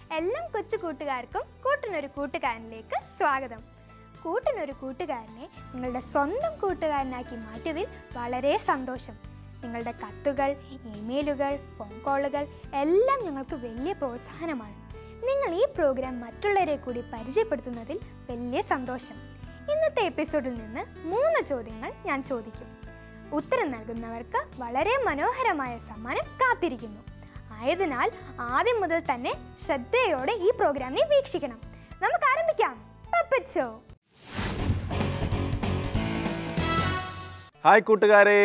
എല്ലാ കൊച്ചു കൂട്ടുകാർക്കും കൂട്ടിനൊരു കൂട്ടുകാരനിലേക്ക് സ്വാഗതം കൂട്ടിനൊരു കൂട്ടുകാരനെ നിങ്ങളുടെ സ്വന്തം കൂട്ടുകാരനാക്കി മാറ്റിയതിൽ വളരെ സന്തോഷം നിങ്ങളുടെ കത്തുകൾ ഇമെയിലുകൾ ഫോൺ കോളുകൾ എല്ലാം ഞങ്ങൾക്ക് വലിയ പ്രോത്സാഹനമാണ് നിങ്ങൾ ഈ പ്രോഗ്രാം മറ്റുള്ളവരെ കൂടി പരിചയപ്പെടുത്തുന്നതിൽ വലിയ സന്തോഷം ഇന്നത്തെ എപ്പിസോഡിൽ നിന്ന് മൂന്ന് ചോദ്യങ്ങൾ ഞാൻ ചോദിക്കും ഉത്തരം നൽകുന്നവർക്ക് വളരെ മനോഹരമായ സമ്മാനം കാത്തിരിക്കുന്നു ആയതിനാൽ ആദ്യം മുതൽ തന്നെ ശ്രദ്ധയോടെ ഈ പ്രോഗ്രാമിനെ വീക്ഷിക്കണം നമുക്ക് ആരംഭിക്കാം പപ്പറ്റ് ഷോ ഹായ് കൂട്ടുകാരെ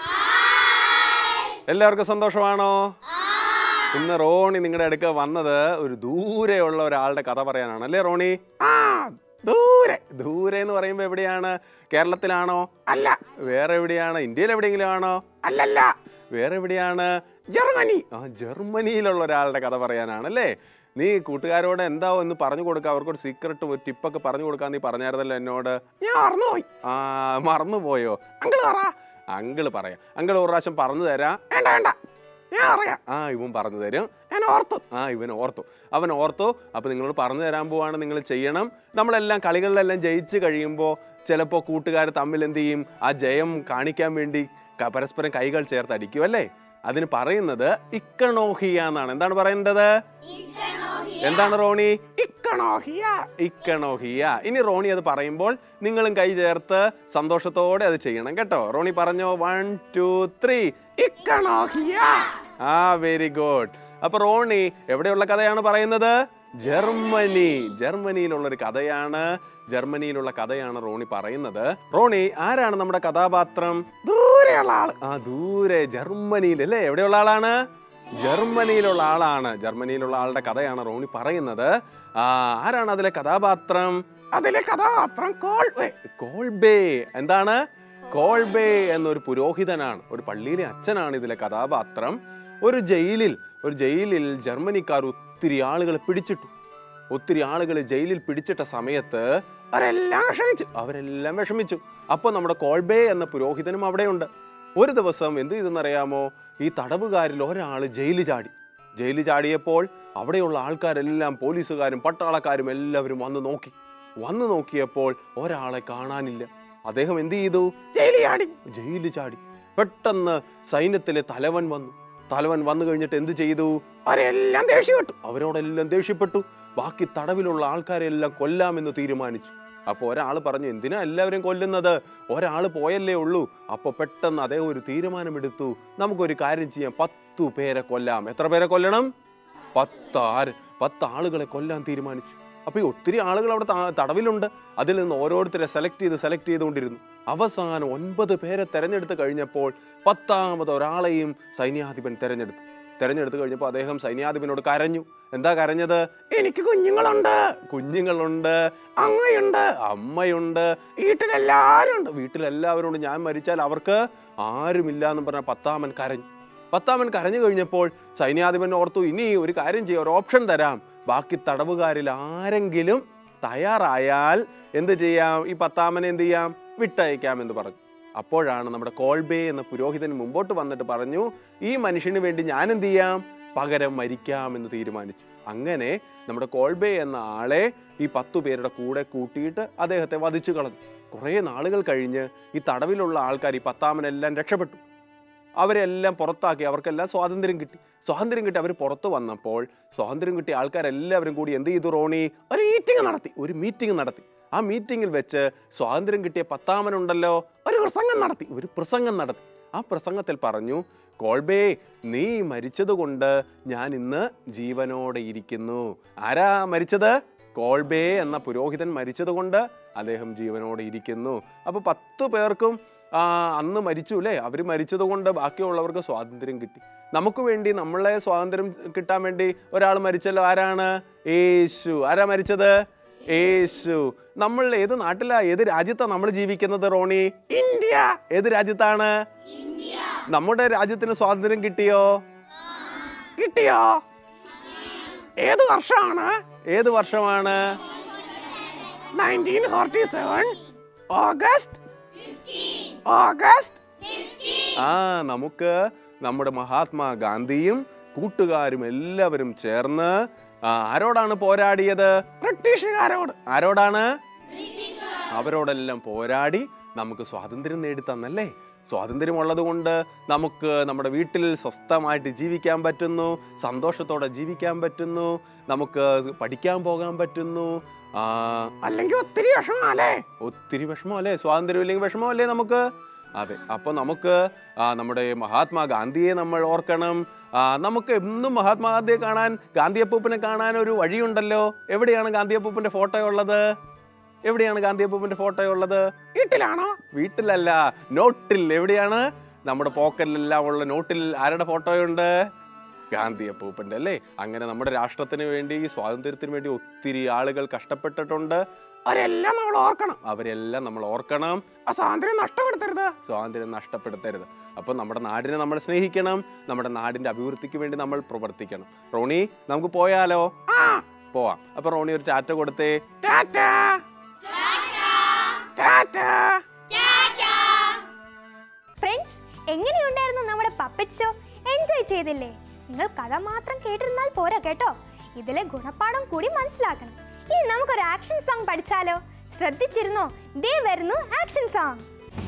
എല്ലാവർക്കും സന്തോഷമാണോ ഇന്ന് റോണി നിങ്ങളുടെ അടുക്ക വന്നത് ഒരു ദൂരെയുള്ള ഒരാളുടെ കഥ പറയാനാണ് അല്ലേ റോണി ആ ദൂരെ ദൂരെ എന്ന് പറയുമ്പോൾ എവിടെയാണ് കേരളത്തിലാണോ അല്ല വേറെ എവിടെയാണ് ഇന്ത്യയിൽ എവിടെയെങ്കിലും ആണോ അല്ലല്ല വേറെ എവിടെയാണ് ജർമ്മനി ആ ജർമ്മനിയിലുള്ള ഒരാളുടെ കഥ പറയാനാണ് അല്ലേ നീ കൂട്ടുകാരോട് എന്താ ഒന്ന് പറഞ്ഞു കൊടുക്കുക അവർക്കൊരു സീക്രട്ട് ഒരു ടിപ്പൊക്കെ പറഞ്ഞു കൊടുക്കാൻ നീ പറഞ്ഞായിരുന്നല്ലോ എന്നോട് ഞാൻ മറന്നുപോയി ആ മറന്നുപോയോ അങ്കിൾ പറ അങ്കിള് പറയാം അങ്കിൾ ഒരു പ്രാവശ്യം പറഞ്ഞു തരാം വേണ്ട വേണ്ട ഞാൻ അറിയാം ആ ഇവൻ പറഞ്ഞു തരും ഞാൻ ഓർത്തു ആ ഇവൻ ഓർത്തു അവൻ ഓർത്തു അപ്പോൾ നിങ്ങളോട് പറഞ്ഞു തരാൻ പോവാണ് നിങ്ങൾ ചെയ്യണം നമ്മളെല്ലാം കളികളിലെല്ലാം ജയിച്ച് കഴിയുമ്പോൾ ചിലപ്പോൾ കൂട്ടുകാർ തമ്മിൽ എന്ത് ചെയ്യും ആ ജയം കാണിക്കാൻ വേണ്ടി ക- പരസ്പരം കൈകൾ ചേർത്ത് അടിക്കും അല്ലേ അതിന് പറയുന്നത് ഇക്കണോഹിയ എന്നാണ് എന്താണ് പറയേണ്ടത് എന്താണ് റോണി ഇക്കണോഹിയ ഇക്കണോഹിയ ഇനി റോണി അത് പറയുമ്പോൾ നിങ്ങളും കൈ ചേർത്ത് സന്തോഷത്തോടെ അത് ചെയ്യണം കേട്ടോ റോണി പറഞ്ഞോ വൺ ടു ത്രീ ഇക്കണോഹിയ ആ വെരി ഗുഡ് അപ്പൊ റോണി എവിടെയുള്ള കഥയാണ് പറയുന്നത് ജർമ്മനി ജർമ്മനിയിലുള്ള ഒരു കഥയാണ് ജർമ്മനിയിലുള്ള കഥയാണ് റോണി പറയുന്നത് റോണി ആരാണ് നമ്മുടെ കഥാപാത്രം ദൂരെയുള്ള ആള് ആ ദൂരെ ജർമ്മനിയിൽ അല്ലേ എവിടെയുള്ള ആളാണ് ജർമ്മനിയിലുള്ള ആളാണ് ജർമ്മനിയിലുള്ള ആളുടെ കഥയാണ് റോണി പറയുന്നത് ആ ആരാണ് അതിലെ കഥാപാത്രം അതിലെ കഥാപാത്രം കോൾബേ കോൾബേ എന്താണ് കോൾബേ എന്നൊരു പുരോഹിതനാണ് ഒരു പള്ളിയിലെ അച്ഛനാണ് ഇതിലെ കഥാപാത്രം ഒരു ജയിലിൽ ഒരു ജയിലിൽ ജർമ്മനിക്കാർ ഒത്തിരി ആളുകളെ പിടിച്ചിട്ടു ഒത്തിരി ആളുകൾ ജയിലിൽ പിടിച്ചിട്ട സമയത്ത് അവരെല്ലാം വിഷമിച്ചു അവരെല്ലാം വിഷമിച്ചു അപ്പോൾ നമ്മുടെ കോൾബേ എന്ന പുരോഹിതനും അവിടെയുണ്ട് ഒരു ദിവസം എന്ത് ചെയ്തെന്നറിയാമോ ഈ തടവുകാരിൽ ഒരാൾ ജയിലിൽ ചാടി ജയിലിൽ ചാടിയപ്പോൾ അവിടെയുള്ള ആൾക്കാരെല്ലാം പോലീസുകാരും പട്ടാളക്കാരും എല്ലാവരും വന്ന് നോക്കി വന്ന് നോക്കിയപ്പോൾ ഒരാളെ കാണാനില്ല അദ്ദേഹം എന്ത് ചെയ്തു ജയിലിൽ ചാടി ജയിലിൽ ചാടി പെട്ടെന്ന് സൈന്യത്തിലെ തലവൻ വന്നു തലവൻ വന്നു കഴിഞ്ഞിട്ട് എന്ത് ചെയ്തു അവരെല്ലാം ദേഷ്യപ്പെട്ടു അവരോടെല്ലാം ദേഷ്യപ്പെട്ടു ബാക്കി തടവിലുള്ള ആൾക്കാരെല്ലാം കൊല്ലാമെന്ന് തീരുമാനിച്ചു അപ്പോൾ ഒരാൾ പറഞ്ഞു എന്തിനാ എല്ലാവരും കൊല്ലുന്നത് ഒരാൾ പോയല്ലേ ഉള്ളൂ അപ്പോൾ പെട്ടെന്ന് അദ്ദേഹം ഒരു തീരുമാനമെടുത്തു നമുക്കൊരു കാര്യം ചെയ്യാം പത്തു പേരെ കൊല്ലാം എത്ര പേരെ കൊല്ലണം പത്താറ് പത്ത് ആളുകളെ കൊല്ലാൻ തീരുമാനിച്ചു അപ്പോൾ ഈ ഒത്തിരി ആളുകൾ അവിടെ ത- തടവിലുണ്ട് അതിൽ നിന്ന് ഓരോരുത്തരെ സെലക്ട് ചെയ്ത് സെലക്ട് ചെയ്തുകൊണ്ടിരുന്നു അവസാനം ഒൻപത് പേരെ തെരഞ്ഞെടുത്ത് കഴിഞ്ഞപ്പോൾ പത്താമത് ഒരാളെയും സൈന്യാധിപൻ തെരഞ്ഞെടുത്തു തെരഞ്ഞെടുത്ത് കഴിഞ്ഞപ്പോൾ അദ്ദേഹം സൈന്യാധിപനോട് കരഞ്ഞു എന്താ കരഞ്ഞത് എനിക്ക് കുഞ്ഞുങ്ങളുണ്ട് കുഞ്ഞുങ്ങളുണ്ട് അങ്ങയുണ്ട് അമ്മയുണ്ട് വീട്ടിലെല്ലാവരും ഉണ്ട് വീട്ടിലെല്ലാവരും ഉണ്ട് ഞാൻ മരിച്ചാൽ അവർക്ക് ആരുമില്ല എന്ന് പറഞ്ഞ പത്താമൻ കരഞ്ഞു പത്താമൻ കരഞ്ഞു കഴിഞ്ഞപ്പോൾ സൈന്യാധിപൻ ഓർത്തു ഇനി ഒരു കാര്യം ചെയ്യാം ഒരു ഓപ്ഷൻ തരാം ബാക്കി തടവുകാരിൽ ആരെങ്കിലും തയ്യാറായാൽ എന്ത് ചെയ്യാം ഈ പത്താമനെ എന്ത് ചെയ്യാം വിട്ടയക്കാം എന്ന് പറഞ്ഞു അപ്പോഴാണ് നമ്മുടെ കോൾബേ എന്ന പുരോഹിതൻ മുമ്പോട്ട് വന്നിട്ട് പറഞ്ഞു ഈ മനുഷ്യന് വേണ്ടി ഞാൻ എന്ത് ചെയ്യാം പകരം മരിക്കാം എന്ന് തീരുമാനിച്ചു അങ്ങനെ നമ്മുടെ കോൾബേ എന്ന ആളെ ഈ പത്തു പേരുടെ കൂടെ കൂട്ടിയിട്ട് അദ്ദേഹത്തെ വധിച്ചു കളഞ്ഞു കുറേ നാളുകൾ കഴിഞ്ഞ് ഈ തടവിലുള്ള ആൾക്കാർ ഈ പത്താമനെല്ലാം രക്ഷപ്പെട്ടു അവരെല്ലാം പുറത്താക്കി അവർക്കെല്ലാം സ്വാതന്ത്ര്യം കിട്ടി സ്വാതന്ത്ര്യം കിട്ടി അവർ പുറത്ത് വന്നപ്പോൾ സ്വാതന്ത്ര്യം കിട്ടിയ ആൾക്കാരെല്ലാവരും കൂടി എന്ത് ചെയ്തു റോണി ഒരു മീറ്റിംഗ് നടത്തി ഒരു മീറ്റിംഗ് നടത്തി ആ മീറ്റിംഗിൽ വെച്ച് സ്വാതന്ത്ര്യം കിട്ടിയ പത്താമനുണ്ടല്ലോ ഒരു പ്രസംഗം നടത്തി ഒരു പ്രസംഗം നടത്തി ആ പ്രസംഗത്തിൽ പറഞ്ഞു കോൾബേ നീ മരിച്ചതുകൊണ്ട് ഞാൻ ഇന്ന് ജീവനോടെ ഇരിക്കുന്നു ആരാ മരിച്ചത് കോൾബേ എന്ന പുരോഹിതൻ മരിച്ചതുകൊണ്ട് അദ്ദേഹം ജീവനോടെ ഇരിക്കുന്നു അപ്പോൾ പത്തു പേർക്കും ആ, അന്ന് മരിച്ചു അല്ലേ അവർ മരിച്ചത് കൊണ്ട് ബാക്കിയുള്ളവർക്ക് സ്വാതന്ത്ര്യം കിട്ടി നമുക്ക് വേണ്ടി നമ്മളെ സ്വാതന്ത്ര്യം കിട്ടാൻ വേണ്ടി ഒരാൾ മരിച്ചല്ലോ ആരാണ് യേശു ആരാ മരിച്ചത് യേശു നമ്മൾ ഏത് നാട്ടിലാ ഏത് രാജ്യത്താണ് നമ്മൾ ജീവിക്കുന്നത് റോണി ഇന്ത്യ ഏത് രാജ്യത്താണ് നമ്മുടെ രാജ്യത്തിന് സ്വാതന്ത്ര്യം കിട്ടിയോ കിട്ടിയോ ഏത് വർഷമാണ് ഏത് വർഷമാണ് nineteen forty seven August August ആ നമുക്ക് നമ്മുടെ മഹാത്മാ ഗാന്ധിയും കൂട്ടുകാരും എല്ലാവരും ചേർന്ന് ആ, ആരോടാണ് പോരാടിയത് ബ്രിട്ടീഷുകാരോട് ആരോടാണ് അവരോടെല്ലാം പോരാടി നമുക്ക് സ്വാതന്ത്ര്യം നേടി തന്നല്ലേ സ്വാതന്ത്ര്യമുള്ളത് കൊണ്ട് നമുക്ക് നമ്മുടെ വീട്ടിൽ സ്വസ്ഥമായിട്ട് ജീവിക്കാൻ പറ്റുന്നു സന്തോഷത്തോടെ ജീവിക്കാൻ പറ്റുന്നു നമുക്ക് പഠിക്കാൻ പോകാൻ പറ്റുന്നു ആ, അല്ലെങ്കിൽ ഒത്തിരി വിഷമല്ലേ ഒത്തിരി വിഷമമല്ലേ സ്വാതന്ത്ര്യം ഇല്ലെങ്കിൽ വിഷമമല്ലേ നമുക്ക് അതെ അപ്പോൾ നമുക്ക് ആ, നമ്മുടെ മഹാത്മാഗാന്ധിയെ നമ്മൾ ഓർക്കണം ആ, നമുക്ക് എന്നും മഹാത്മാഗാന്ധിയെ കാണാൻ ഗാന്ധിയപ്പൂപ്പിനെ കാണാൻ ഒരു വഴിയുണ്ടല്ലോ എവിടെയാണ് ഗാന്ധിയപ്പൂപ്പിന്റെ ഫോട്ടോ ഉള്ളത് എവിടെയാണ് ഗാന്ധിയപ്പൂപ്പിന്റെ ഫോട്ടോ ഉള്ളത് വീട്ടിലാണോ വീട്ടിലല്ല നോട്ടിൽ എവിടെയാണ് നമ്മുടെ പോക്കറ്റിലെല്ലാം ഉള്ള നോട്ടിൽ ആരുടെ ഫോട്ടോയുണ്ട് ഗാന്ധി അപ്പൂപ്പൻ്റെ അല്ലേ അങ്ങനെ നമ്മുടെ രാഷ്ട്രത്തിന് വേണ്ടി സ്വാതന്ത്ര്യത്തിന് വേണ്ടി ഒത്തിരി ആളുകൾ കഷ്ടപ്പെട്ടിട്ടുണ്ട് അവരെല്ലാം നമ്മൾ ഓർക്കണം അവരെല്ലാം നമ്മൾ ഓർക്കണം ആ സ്വാതന്ത്ര്യം നഷ്ടപ്പെടുത്തരുത് സ്വാതന്ത്ര്യം നഷ്ടപ്പെടുത്തരുത് അപ്പോൾ നമ്മുടെ നാടിനെ നമ്മൾ സ്നേഹിക്കണം നമ്മുടെ നാടിന്റെ അഭിവൃദ്ധിക്ക് വേണ്ടി നമ്മൾ പ്രവർത്തിക്കണം റോണി നമുക്ക് പോയാലോ ആ പോവാം അപ്പൊ റോണി ഒരു ടാറ്റ കൊടുത്തേ ടാറ്റ ടാറ്റ ഫ്രണ്ട്സ് എങ്ങനെയുണ്ടായിരുന്നു നമ്മുടെ പപ്പറ്റ് ഷോ എൻജോയ് ചെയ്തില്ലേ നിങ്ങൾ കഥ മാത്രം കേട്ടിരുന്നാൽ പോരാ കേട്ടോ ഇതിലെ ഗുണപാഠം കൂടി മനസ്സിലാക്കണം ഇനി നമുക്കൊരു ആക്ഷൻ സോങ് പഠിച്ചാലോ ശ്രദ്ധിച്ചിരുന്നോ ദേ വരുന്നു action song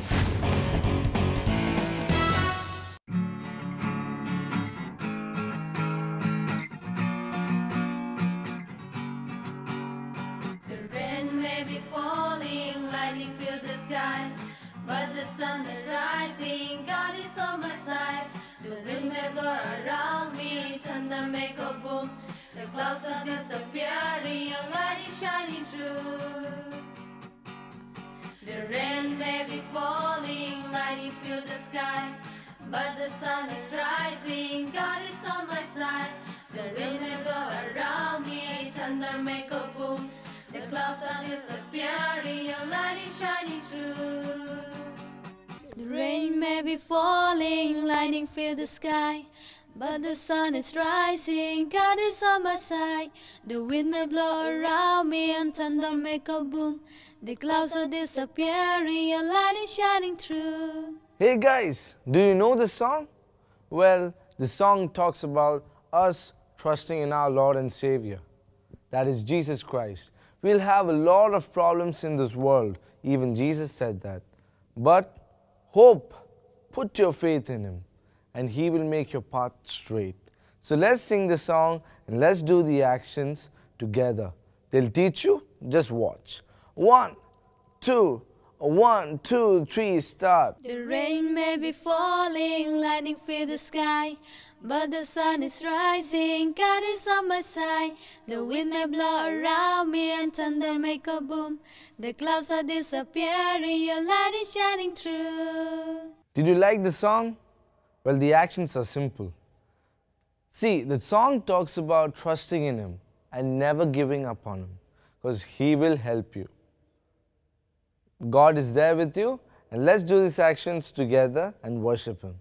The rain may be falling, lightning fills the sky, but the sun is rising. God is on my side. The wind may blow around me, thunder make a boom. The clouds are disappearing, and light is shining through. The rain may be falling, lightning fills the sky, but the sun is rising. God is on my side. The wind may blow around me, thunder make a boom. The clouds are disappearing, your light is shining through. The rain may be falling, lightning fill the sky. But the sun is rising, God is on my side. The wind may blow around me and thunder make a boom. The clouds are disappearing, your light is shining through. Hey guys, do you know this song? Well, the song talks about us trusting in our Lord and Savior. That is Jesus Christ. We'll have a lot of problems in this world. Even Jesus said that. But hope, put your faith in Him, and He will make your path straight. So let's sing the song and let's do the actions together. They'll teach you, just watch. One, two, one, two, three, start. The rain may be falling, lightning fill the sky, but the sun is rising, God is on my side. The wind may blow around me and thunder make a boom. The clouds are disappearing, your light is shining through. Did you like the song? Well, the actions are simple. See, the song talks about trusting in Him and never giving up on Him because He will help you. God is there with you, and let's do these actions together and worship Him.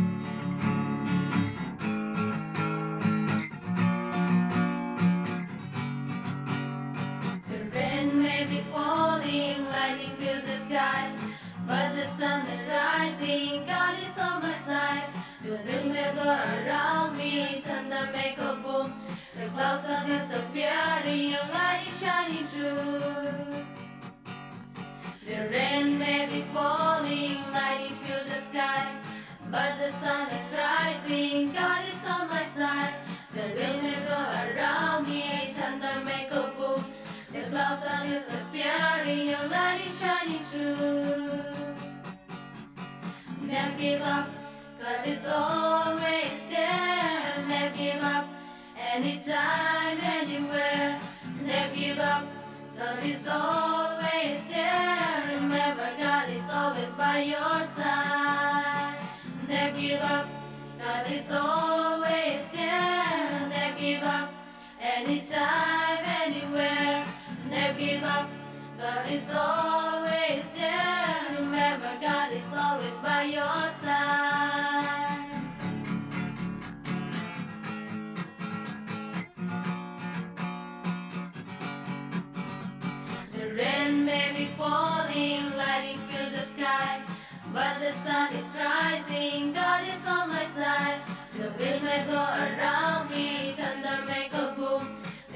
The rain may be falling, lightning fills the sky, but the sun is rising, God is on my side. The wind may blow around me, thunder make a boom. The clouds are disappearing, your light is shining through. The rain may be falling, lightning fills the sky, but the sun is rising, God is on my side. The wind may blow around me, thunder make a boom. The clouds are disappearing, your light is shining through. Never give up, cause it's always there. Never give up, anytime, anywhere. Never give up, cause it's always there. Remember, God is always by your side. Never give up, cause it's always there. Never give up, anytime, anywhere. Never give up, cause it's always there. Remember, God is always by your side. The rain may be falling, lightning fills the sky, but the sun is rising, God is on my side. The wind may blow around me, thunder make a boom.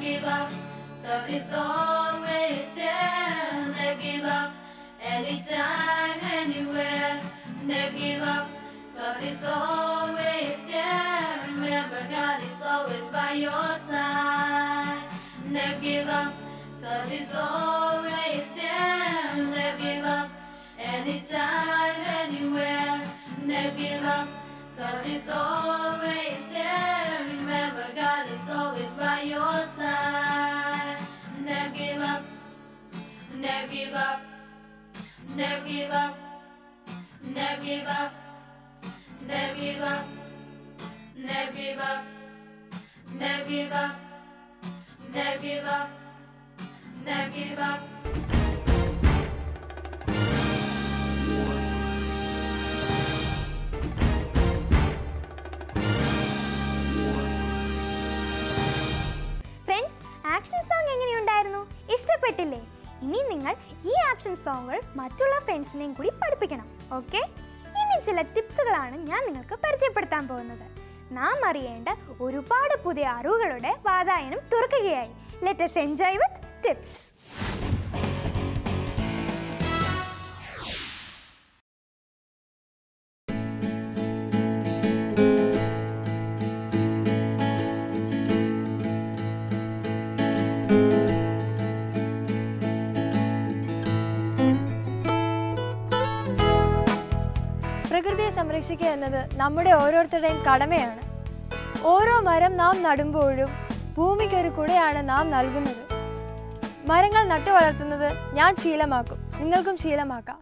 give up, cause it's always there. Never give up, anytime, anywhere. Never give up, cause it's always there. Remember, God is always by your side. Never give up, cause it's always there. Never give up, anytime, anywhere. Never give up, cause it's always there. Remember, God is always by your side. Never give up, never give up, never give up, never give up, never give up, never give up, never give up, never give up, never give up. Friends action song എങ്ങനെയുണ്ടായിരുന്നു ഇഷ്ടപ്പെട്ടില്ലേ ഇനി നിങ്ങൾ ഈ action സോങ്ങുകൾ മറ്റുള്ള ഫ്രണ്ട്സിനെയും കൂടി പഠിപ്പിക്കണം okay ഇനി ചില ടിപ്സുകളാണ് ഞാൻ നിങ്ങൾക്ക് പരിചയപ്പെടുത്താൻ പോകുന്നത് നാം അറിയേണ്ട ഒരുപാട് പുതിയ അറിവുകളുടെ വാതായനം തുറക്കുകയായി ലെറ്റസ് എൻജോയ് വിത്ത് ടിപ്സ് പ്രകൃതിയെ സംരക്ഷിക്കുക എന്നത് നമ്മുടെ ഓരോരുത്തരുടെയും കടമയാണ് ഓരോ മരം നാം നടുമ്പോഴും ഭൂമിക്ക് ഒരു കുടയാണ് നാം നൽകുന്നത് മരങ്ങൾ നട്ടു വളർത്തുന്നത് ഞാൻ ശീലമാക്കും നിങ്ങൾക്കും ശീലമാക്കാം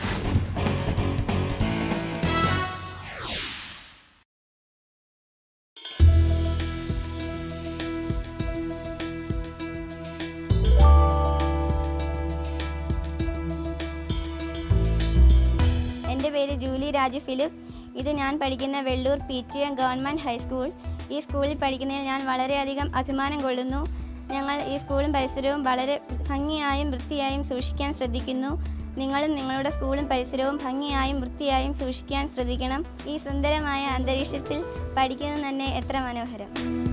എൻ്റെ പേര് ജൂലി രാജു ഫിലിപ്പ് ഇത് ഞാൻ പഠിക്കുന്ന Vellur P T M government high school ഈ സ്കൂളിൽ പഠിക്കുന്നതിൽ ഞാൻ വളരെയധികം അഭിമാനം കൊള്ളുന്നു ഞങ്ങൾ ഈ സ്കൂളും പരിസരവും വളരെ ഭംഗിയായും വൃത്തിയായും സൂക്ഷിക്കാൻ ശ്രദ്ധിക്കുന്നു നിങ്ങളും നിങ്ങളുടെ സ്കൂളും പരിസരവും ഭംഗിയായും വൃത്തിയായും സൂക്ഷിക്കാൻ ശ്രദ്ധിക്കണം ഈ സുന്ദരമായ അന്തരീക്ഷത്തിൽ പഠിക്കുന്നത് തന്നെ എത്ര മനോഹരം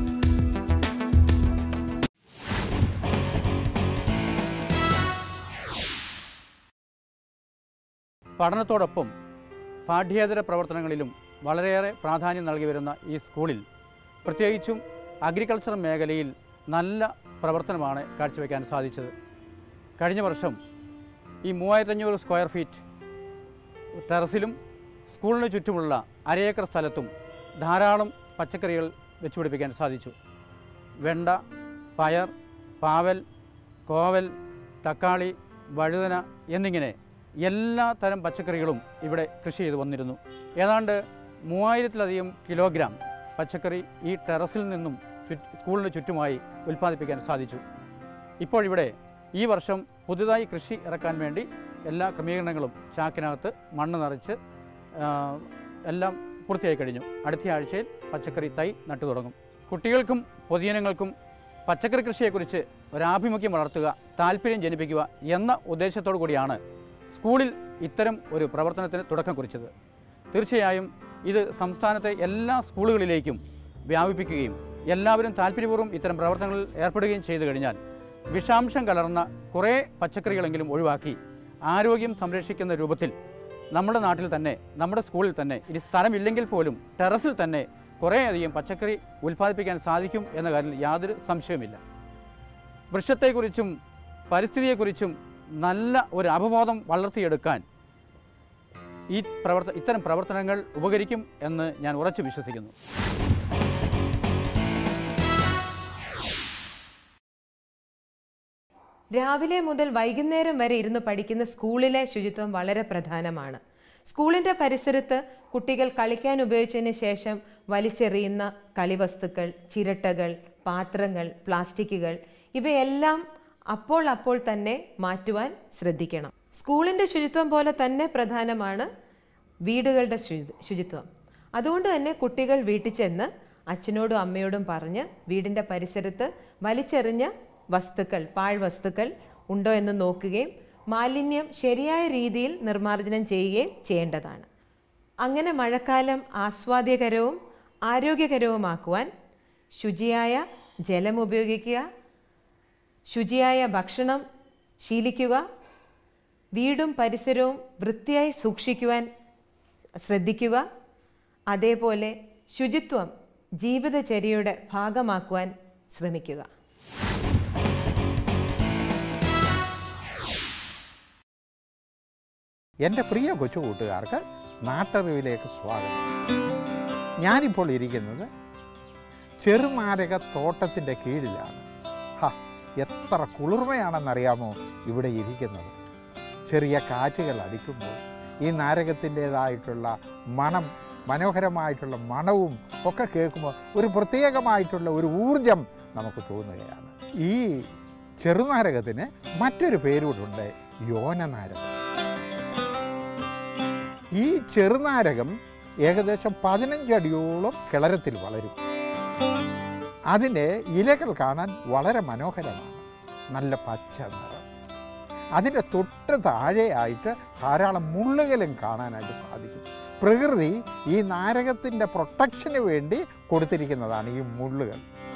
പഠനത്തോടൊപ്പം പാഠ്യേതര പ്രവർത്തനങ്ങളിലും വളരെയേറെ പ്രാധാന്യം നൽകി വരുന്ന ഈ സ്കൂളിൽ പ്രത്യേകിച്ചും അഗ്രികൾച്ചർ മേഖലയിൽ നല്ല പ്രവർത്തനമാണ് കാഴ്ചവെക്കാൻ സാധിച്ചത് കഴിഞ്ഞ വർഷം ഈ മൂവായിരത്തഞ്ഞൂറ് സ്ക്വയർ ഫീറ്റ് ടെറസിലും സ്കൂളിന് ചുറ്റുമുള്ള അരയേക്കർ സ്ഥലത്തും ധാരാളം പച്ചക്കറികൾ വെച്ചുപിടിപ്പിക്കാൻ സാധിച്ചു വെണ്ട പയർ പാവൽ കോവൽ തക്കാളി വഴുതന എന്നിങ്ങനെ എല്ലാ തരം പച്ചക്കറികളും ഇവിടെ കൃഷി ചെയ്തു വന്നിരുന്നു ഏതാണ്ട് മൂവായിരത്തിലധികം കിലോഗ്രാം പച്ചക്കറി ഈ ടെറസിൽ നിന്നും ചുറ്റ് സ്കൂളിന് ചുറ്റുമായി ഉൽപ്പാദിപ്പിക്കാൻ സാധിച്ചു ഇപ്പോൾ ഇവിടെ ഈ വർഷം പുതുതായി കൃഷി ഇറക്കാൻ വേണ്ടി എല്ലാ ക്രമീകരണങ്ങളും ചാക്കിനകത്ത് മണ്ണ് നിറച്ച് ആ, എല്ലാം പൂർത്തിയായി കഴിഞ്ഞു അടുത്ത ആഴ്ചയിൽ പച്ചക്കറി തൈ നട്ടു തുടങ്ങും കുട്ടികൾക്കും പൊതുജനങ്ങൾക്കും പച്ചക്കറി കൃഷിയെക്കുറിച്ച് ഒരാഭിമുഖ്യം വളർത്തുക താല്പര്യം ജനിപ്പിക്കുക എന്ന ഉദ്ദേശത്തോടു കൂടിയാണ് സ്കൂളിൽ ഇത്തരം ഒരു പ്രവർത്തനത്തിന് തുടക്കം കുറിച്ചത് തീർച്ചയായും ഇത് സംസ്ഥാനത്തെ എല്ലാ സ്കൂളുകളിലേക്കും വ്യാപിപ്പിക്കുകയും എല്ലാവരും താല്പര്യപൂർവ്വം ഇത്തരം പ്രവർത്തനങ്ങളിൽ ഏർപ്പെടുകയും ചെയ്തു കഴിഞ്ഞാൽ വിഷാംശം കലർന്ന കുറേ പച്ചക്കറികളെങ്കിലും ഒഴിവാക്കി ആരോഗ്യം സംരക്ഷിക്കുന്ന രൂപത്തിൽ നമ്മുടെ നാട്ടിൽ തന്നെ നമ്മുടെ സ്കൂളിൽ തന്നെ ഇനി സ്ഥലമില്ലെങ്കിൽ പോലും ടെറസിൽ തന്നെ കുറേയധികം പച്ചക്കറി ഉൽപ്പാദിപ്പിക്കാൻ സാധിക്കും എന്ന കാര്യത്തിൽ യാതൊരു സംശയവുമില്ല വൃക്ഷത്തെക്കുറിച്ചും പരിസ്ഥിതിയെക്കുറിച്ചും നല്ല ഒരു അവബോധം വളർത്തിയെടുക്കാൻ ഈ പ്രവർത്ത ഇത്തരം പ്രവർത്തനങ്ങൾ ഉപകരിക്കും എന്ന് ഞാൻ ഉറച്ചു വിശ്വസിക്കുന്നു രാവിലെ മുതൽ വൈകുന്നേരം വരെ ഇരുന്ന് പഠിക്കുന്ന സ്കൂളിലെ ശുചിത്വം വളരെ പ്രധാനമാണ് സ്കൂളിൻ്റെ പരിസരത്ത് കുട്ടികൾ കളിക്കാൻ ഉപയോഗിച്ചതിന് ശേഷം വലിച്ചെറിയുന്ന കളിവസ്തുക്കൾ ചിരട്ടകൾ പാത്രങ്ങൾ പ്ലാസ്റ്റിക്കുകൾ ഇവയെല്ലാം അപ്പോൾ അപ്പോൾ തന്നെ മാറ്റുവാൻ ശ്രദ്ധിക്കണം സ്കൂളിൻ്റെ ശുചിത്വം പോലെ തന്നെ പ്രധാനമാണ് വീടുകളുടെ ശുചി- ശുചിത്വം അതുകൊണ്ട് തന്നെ കുട്ടികൾ വീട്ടിൽ ചെന്ന് അച്ഛനോടും അമ്മയോടും പറഞ്ഞ് വീടിൻ്റെ പരിസരത്ത് വലിച്ചെറിഞ്ഞ വസ്തുക്കൾ പാഴ്വസ്തുക്കൾ ഉണ്ടോ എന്ന് നോക്കുകയും മാലിന്യം ശരിയായ രീതിയിൽ നിർമ്മാർജ്ജനം ചെയ്യുകയും ചെയ്യേണ്ടതാണ് അങ്ങനെ മഴക്കാലം ആസ്വാദ്യകരവും ആരോഗ്യകരവുമാക്കുവാൻ ശുചിയായ ജലം ഉപയോഗിക്കുക ശുചിയായ ഭക്ഷണം ശീലിക്കുക വീടും പരിസരവും വൃത്തിയായി സൂക്ഷിക്കുവാൻ ശ്രദ്ധിക്കുക അതേപോലെ ശുചിത്വം ജീവിതചര്യയുടെ ഭാഗമാക്കുവാൻ ശ്രമിക്കുക എൻ്റെ പ്രിയ കൊച്ചു കൂട്ടുകാർക്ക് നാട്ടറിവിലേക്ക് സ്വാഗതം ഞാനിപ്പോൾ ഇരിക്കുന്നത് ചെറുനാരക തോട്ടത്തിൻ്റെ കീഴിലാണ് ഹ എത്ര കുളിർമയാണെന്നറിയാമോ ഇവിടെ ഇരിക്കുന്നത് ചെറിയ കാറ്റുകൾ അടിക്കുമ്പോൾ ഈ നാരകത്തിൻ്റേതായിട്ടുള്ള മണം മനോഹരമായിട്ടുള്ള മണവും ഒക്കെ കേൾക്കുമ്പോൾ ഒരു പ്രത്യേകമായിട്ടുള്ള ഒരു ഊർജം നമുക്ക് തോന്നുകയാണ് ഈ ചെറുനാരകത്തിന് മറ്റൊരു പേരുകൂടുണ്ട് യോനനാരകം ഈ ചെറുനാരകം ഏകദേശം പതിനഞ്ചടിയോളം കിളരത്തിൽ വളരും അതിൻ്റെ ഇലകൾ കാണാൻ വളരെ മനോഹരമാണ് നല്ല പച്ച നിറം അതിൻ്റെ തൊട്ട് താഴെയായിട്ട് ധാരാളം മുള്ളുകളും കാണാനായിട്ട് സാധിക്കും പ്രകൃതി ഈ നാരകത്തിൻ്റെ പ്രൊട്ടക്ഷന് വേണ്ടി കൊടുത്തിരിക്കുന്നതാണ് ഈ മുള്ളുകൾ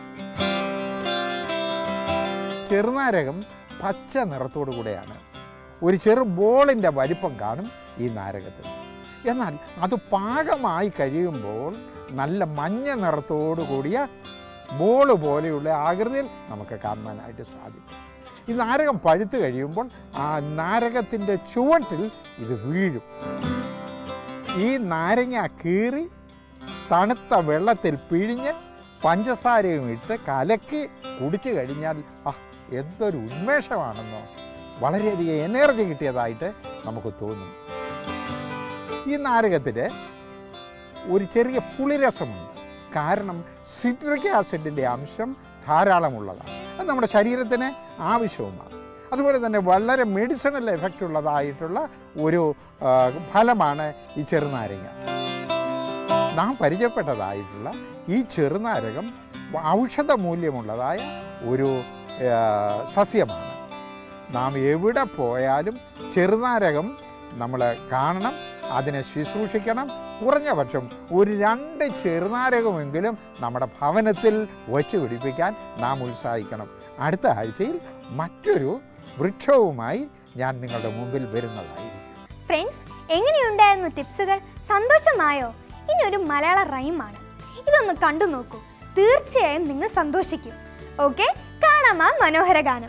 ചെറുനാരകം പച്ച നിറത്തോടു കൂടെയാണ് ഒരു ചെറു ബോളിൻ്റെ വലിപ്പം കാണും ഈ നാരകത്തിന് എന്നാൽ അത് പാകമായി കഴിയുമ്പോൾ നല്ല മഞ്ഞ നിറത്തോടു കൂടിയ ബോൾ പോലെയുള്ള ആകൃതിയിൽ നമുക്ക് കാണാനായിട്ട് സാധിക്കും ഈ നാരകം പഴുത്ത് കഴിയുമ്പോൾ ആ നാരകത്തിൻ്റെ ചുവട്ടിൽ ഇത് വീഴും ഈ നാരങ്ങ കീറി തണുത്ത വെള്ളത്തിൽ പിഴിഞ്ഞ് പഞ്ചസാരയും ഇട്ട് കലക്കി കുടിച്ചു കഴിഞ്ഞാൽ ആ എന്തൊരു ഉന്മേഷമാണെന്നോ വളരെയധികം എനർജി കിട്ടിയതായിട്ട് നമുക്ക് തോന്നും ഈ നാരകത്തിൽ ഒരു ചെറിയ പുളിരസമുണ്ട് കാരണം സിട്രിക് ആസിഡിൻ്റെ അംശം ധാരാളമുള്ളതാണ് അത് നമ്മുടെ ശരീരത്തിന് ആവശ്യവുമാണ് അതുപോലെ തന്നെ വളരെ മെഡിസിനൽ എഫക്റ്റ് ഉള്ളതായിട്ടുള്ള ഒരു ആ, ഫലമാണ് ഈ ചെറുനാരങ്ങ നാം പരിചയപ്പെട്ടതായിട്ടുള്ള ഈ ചെറുനാരകം ഔഷധ മൂല്യമുള്ളതായ ഒരു ആ, സസ്യമാണ് നാം എവിടെ പോയാലും ചെറുനാരകം നമ്മൾ കാണണം അതിനെ ശുശ്രൂഷിക്കണം കുറഞ്ഞ പക്ഷം ഒരു രണ്ട് ചെറുനാരകമെങ്കിലും നമ്മുടെ ഭവനത്തിൽ വച്ച് പിടിപ്പിക്കാൻ നാം ഉത്സാഹിക്കണം അടുത്ത ആഴ്ചയിൽ മറ്റൊരു വൃക്ഷവുമായി ഞാൻ നിങ്ങളുടെ മുമ്പിൽ വരുന്നതായിരിക്കും ഫ്രണ്ട്സ് എങ്ങനെയുണ്ടായിരുന്നു ടിപ്സുകൾ സന്തോഷമായോ ഇനി ഒരു മലയാള റൈമാണ് ഇതൊന്ന് കണ്ടു നോക്കൂ തീർച്ചയായും നിങ്ങൾ സന്തോഷിക്കും ഓക്കെ കാണാം ആ മനോഹര ഗാനം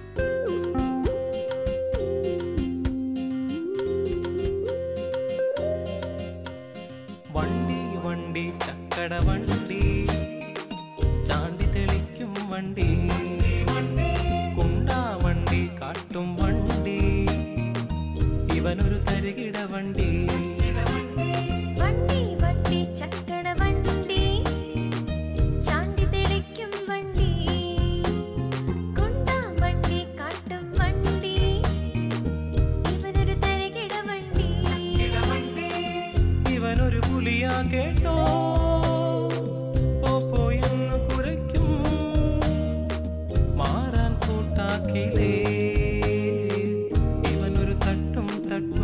വണ്ടി വണ്ടി ചക്കട വണ്ടി ചാണ്ടി തെളിക്കും വണ്ടി കുണ്ടാ വണ്ടി കാട്ടും വണ്ടി ഇവനൊരു തരികിട വണ്ടി വണ്ടി വണ്ടി ചക്കട വണ്ടി ചാണ്ടി തെളിക്കും വണ്ടി കൊണ്ടാം വണ്ടി കാട്ടും വണ്ടി ഇവനൊരു തരകിട വണ്ടി ഇവനൊരു പുലിയാ കേട്ടോ പോപ്പോ എന്ന് കുരയ്ക്കും മാറാൻ കൂട്ടാക്കിലേ ഇവനൊരു തട്ടും തട്ടും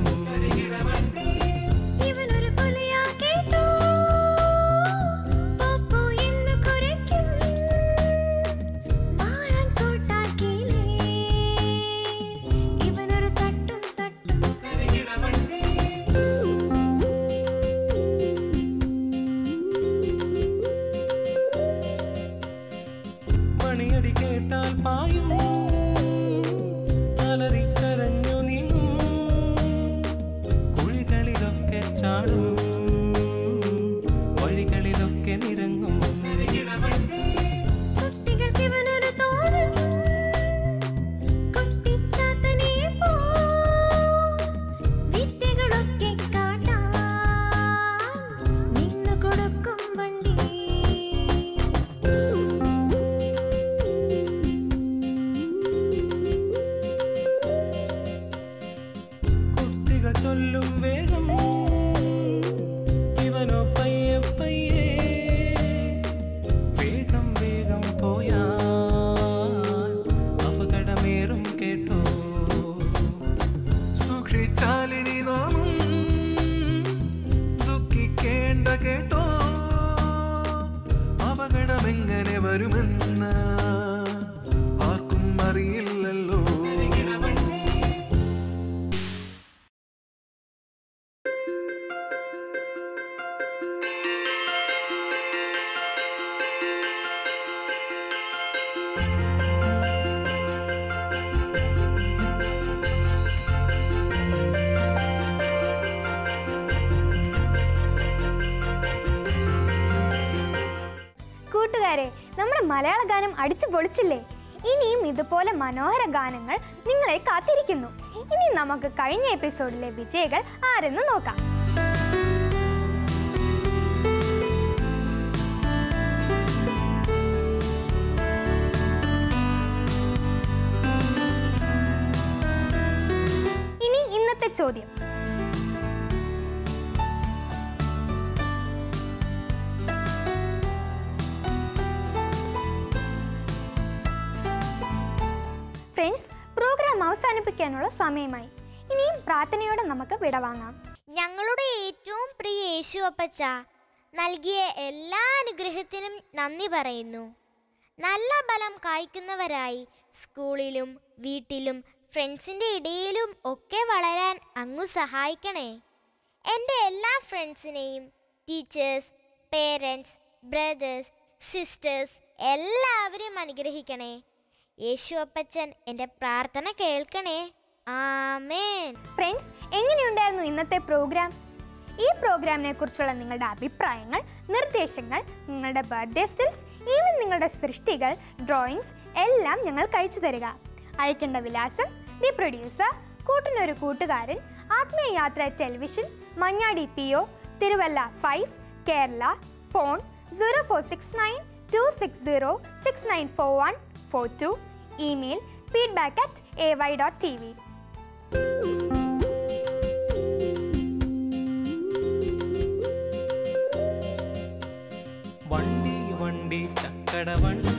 ഇവനൊരു പുലിയാ കേട്ടോ പോപ്പോ എന്ന് കുരയ്ക്കും മാറാൻ കൂട്ടാക്കിയില്ലേ ഇവനൊരു തട്ടും തട്ടും മലയാള ഗാനം അടിച്ചു പൊളിച്ചില്ലേ ഇനിയും ഇതുപോലെ മനോഹര ഗാനങ്ങൾ നിങ്ങളെ കാത്തിരിക്കുന്നു ഇനി നമുക്ക് കഴിഞ്ഞ എപ്പിസോഡിലെ വിജയികൾ ആരെന്ന് നോക്കാം ഇനി ഇന്നത്തെ ചോദ്യം ഫ്രണ്ട്സ് പ്രോഗ്രാം അവസാനിപ്പിക്കാനുള്ള സമയമായി ഇനിയും പ്രാർത്ഥനയോടെ നമുക്ക് വിടവാങ്ങാം ഞങ്ങളുടെ ഏറ്റവും പ്രിയ യേശു അപ്പച്ച നൽകിയ എല്ലാ അനുഗ്രഹത്തിനും നന്ദി പറയുന്നു നല്ല ബലം കായ്ക്കുന്നവരായി സ്കൂളിലും വീട്ടിലും ഫ്രണ്ട്സിൻ്റെ ഇടയിലും ഒക്കെ വളരാൻ അങ്ങു സഹായിക്കണേ എൻ്റെ എല്ലാ ഫ്രണ്ട്സിനെയും ടീച്ചേഴ്സ് പേരൻസ് ബ്രദേഴ്സ് സിസ്റ്റേഴ്സ് എല്ലാവരും അനുഗ്രഹിക്കണേ യേശു അപ്പച്ചൻ എൻ്റെ പ്രാർത്ഥന കേൾക്കണേ ആമേൻ ഫ്രണ്ട്സ് എങ്ങനെയുണ്ടായിരുന്നു ഇന്നത്തെ പ്രോഗ്രാം ഈ പ്രോഗ്രാമിനെ കുറിച്ചുള്ള നിങ്ങളുടെ അഭിപ്രായങ്ങൾ നിർദ്ദേശങ്ങൾ നിങ്ങളുടെ ബർത്ത്ഡേ സ്റ്റിൽസ് ഈവൻ നിങ്ങളുടെ സൃഷ്ടികൾ ഡ്രോയിങ്സ് എല്ലാം ഞങ്ങൾക്ക് അയച്ചു തരിക അയക്കേണ്ട വിലാസം ദി പ്രൊഡ്യൂസർ കൂട്ടിനൊരു കൂട്ടുകാരൻ ആത്മീയ യാത്ര television Manjadi P O Thiruvalla five Kerala phone zero four six nine two six zero six nine four one four two email feedback at A Y dot T V വണ്ടി വണ്ടി ചക്കട വണ്ടി